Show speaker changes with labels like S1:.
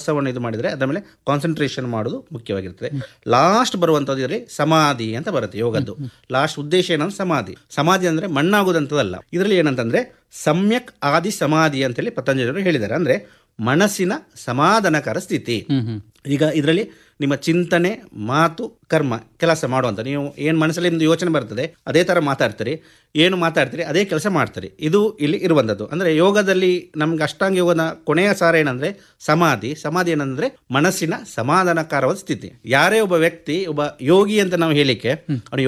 S1: ಶ್ವಾಸವನ್ನು ಇದು ಮಾಡಿದರೆ ಅದರ ಮೇಲೆ ಕಾನ್ಸಂಟ್ರೇಷನ್ ಮಾಡೋದು ಮುಖ್ಯವಾಗಿರ್ತದೆ ಲಾಸ್ಟ್ ಬರುವಂಥದ್ದು ಇದರಲ್ಲಿ ಸಮಾಧಿ ಅಂತ ಬರುತ್ತೆ ಯೋಗದ್ದು ಲಾಸ್ಟ್ ಉದ್ದೇಶ ಏನಂದ್ರೆ ಸಮಾಧಿ ಸಮಾಧಿ ಅಂದರೆ ಮಣ್ಣಾಗುದಂಥದ್ದಲ್ಲ ಇದರಲ್ಲಿ ಏನಂತಂದ್ರೆ ಸಮ್ಯಕ್ ಆದಿ ಸಮಾಧಿ ಅಂತೇಳಿ ಪತಂಜಲಿಯವರು ಹೇಳಿದ್ದಾರೆ ಅಂದ್ರೆ ಮನಸ್ಸಿನ ಸಮಾಧಾನಕರ ಸ್ಥಿತಿ ಈಗ ಇದರಲ್ಲಿ ನಿಮ್ಮ ಚಿಂತನೆ ಮಾತು ಕರ್ಮ ಕೆಲಸ ಮಾಡುವಂಥ ನೀವು ಏನು ಮನಸ್ಸಲ್ಲಿ ನಿಮ್ದು ಯೋಚನೆ ಬರ್ತದೆ ಅದೇ ಥರ ಮಾತಾಡ್ತೀರಿ ಏನು ಮಾತಾಡ್ತೀರಿ ಅದೇ ಕೆಲಸ ಮಾಡ್ತೀರಿ ಇದು ಇಲ್ಲಿ ಇರುವಂಥದ್ದು ಅಂದರೆ ಯೋಗದಲ್ಲಿ ನಮ್ಗೆ ಅಷ್ಟಾಂಗ ಯೋಗದ ಕೊನೆಯ ಸಾರ ಏನಂದರೆ ಸಮಾಧಿ ಸಮಾಧಿ ಏನಂದರೆ ಮನಸ್ಸಿನ ಸಮಾಧಾನಕರವಾದ ಸ್ಥಿತಿ ಯಾರೇ ಒಬ್ಬ ವ್ಯಕ್ತಿ ಒಬ್ಬ ಯೋಗಿ ಅಂತ ನಾವು ಹೇಳಿಕ್ಕೆ ಅವನು